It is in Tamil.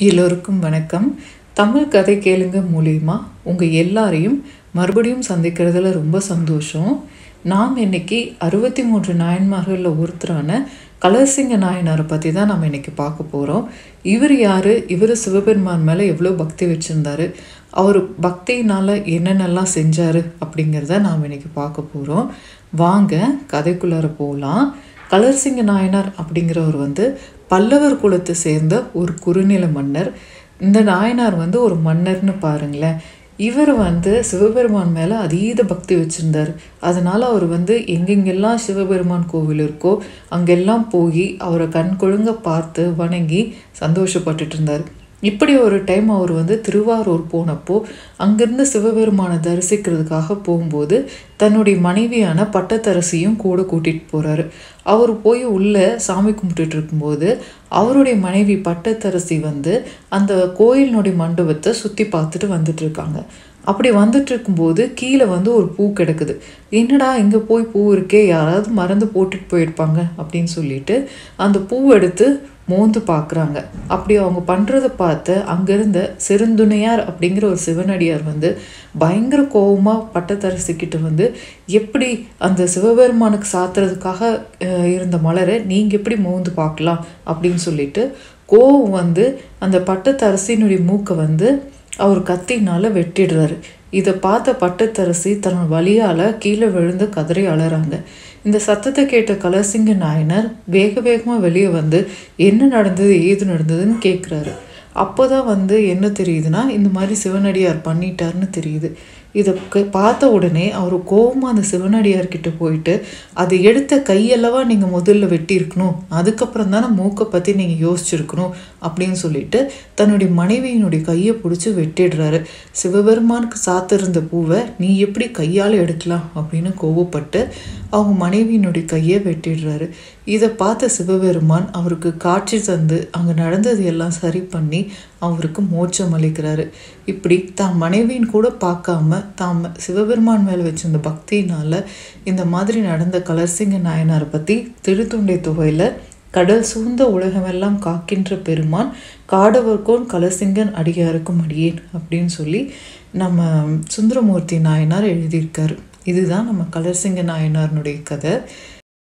எல்லோருக்கும் வணக்கம் தமிழ் கதை கேளுங்க மூலியமா உங்கள் எல்லாரையும் மறுபடியும் சந்திக்கிறதுல ரொம்ப சந்தோஷம் நாம் இன்னைக்கு அறுபத்தி மூன்று நாயன்மார்களில் ஒருத்தரான கலர்சிங்க நாயனாரை பற்றி தான் நம்ம இன்னைக்கு பார்க்க போகிறோம் இவர் யார் இவர் சிவபெருமான் மேலே எவ்வளோ பக்தி வச்சுருந்தாரு அவர் பக்தியினால் என்னென்னலாம் செஞ்சார் அப்படிங்கிறத நாம் இன்னைக்கு பார்க்க போகிறோம் வாங்க கதைக்குள்ளார போகலாம் கலர்சிங்க நாயனார் அப்படிங்கிறவர் வந்து பல்லவர் குலத்தை சேர்ந்த ஒரு குறுநில மன்னர் இந்த நாயனார் வந்து ஒரு மன்னர்னு பாருங்களேன் இவர் வந்து சிவபெருமான் மேலே அதீத பக்தி வச்சுருந்தார் அதனால் அவர் வந்து எங்கெங்கெல்லாம் சிவபெருமான் கோவில் இருக்கோ அங்கெல்லாம் போய் அவரை கண் கொழுங்க பார்த்து வணங்கி சந்தோஷப்பட்டுட்டு இருந்தார் இப்படி ஒரு டைம் அவர் வந்து திருவாரூர் போனப்போ அங்கிருந்து சிவபெருமானை தரிசிக்கிறதுக்காக போகும்போது தன்னுடைய மனைவியான பட்டத்தரசியும் கூட கூட்டிகிட்டு போகிறாரு அவர் போய் உள்ளே சாமி கும்பிட்டுட்டு இருக்கும்போது அவருடைய மனைவி பட்டத்தரசி வந்து அந்த கோயிலினுடைய மண்டபத்தை சுற்றி பார்த்துட்டு வந்துட்டு இருக்காங்க அப்படி வந்துட்டு இருக்கும்போது கீழே வந்து ஒரு பூ கிடக்குது என்னடா இங்கே போய் பூ இருக்கே யாராவது மறந்து போட்டுட்டு போயிருப்பாங்க அப்படின்னு சொல்லிட்டு அந்த பூ எடுத்து மோந்து பார்க்குறாங்க அப்படி அவங்க பண்ணுறத பார்த்து அங்கேருந்த செருந்துணையார் அப்படிங்கிற ஒரு சிவனடியார் வந்து பயங்கர கோபமாக பட்டத்தரசிக்கிட்ட வந்து எப்படி அந்த சிவபெருமானுக்கு சாத்துறதுக்காக அஹ், இருந்த மலரை நீங்கள் எப்படி மோந்து பார்க்கலாம் அப்படின்னு சொல்லிட்டு கோவம் வந்து அந்த பட்டத்தரசினுடைய மூக்கை வந்து அவர் கத்தினால வெட்டிடுறாரு இதை பார்த்த பட்டத்தரசி தன் வலியால் கீழே விழுந்து கதறி அழறாங்க இந்த சத்தத்தை கேட்ட கலசிங்க நாயனர் வேக வேகமாக வெளியே வந்து என்ன நடந்தது ஏது நடந்ததுன்னு கேட்குறாரு அப்போ தான் வந்து என்ன தெரியுதுன்னா இந்த மாதிரி சிவனடியார் பண்ணிட்டாருன்னு தெரியுது இதை க- பார்த்த உடனே அவர் கோவமாக அந்த சிவனடியார்கிட்ட போயிட்டு அது எடுத்த கையல்லவா நீங்கள் முதல்ல வெட்டியிருக்கணும் அதுக்கப்புறம் தானே மூக்கை பற்றி நீங்கள் யோசிச்சிருக்கணும் அப்படின்னு சொல்லிட்டு தன்னுடைய மனைவியினுடைய கையை பிடிச்சி வெட்டிடுறாரு சிவபெருமானுக்கு சாத்திருந்த பூவை நீ எப்படி கையால் எடுக்கலாம் அப்படின்னு கோவப்பட்டு அவங்க மனைவியினுடைய கையை வெட்டிடுறாரு இதை பார்த்த சிவபெருமான் அவருக்கு காட்சி தந்து அங்கே நடந்தது எல்லாம் சரி பண்ணி அவருக்கு மோட்சம் அளிக்கிறாரு இப்படி தான் மனைவியின் கூட பார்க்காம தாம் சிவபெருமான் மேலே வச்சிருந்த பக்தியினால இந்த மாதிரி நடந்த கலர்சிங்க நாயனாரை பற்றி திருத்துண்டை தொகையில் கடல் சூழ்ந்த உலகமெல்லாம் காக்கின்ற பெருமான் காடவர்கோன் கலசிங்கன் அடியாருக்கும் அடியேன் அப்படின்னு சொல்லி நம்ம சுந்தரமூர்த்தி நாயனார் எழுதியிருக்காரு இதுதான் நம்ம கலர்சிங்க நாயனார்னுடைய கதை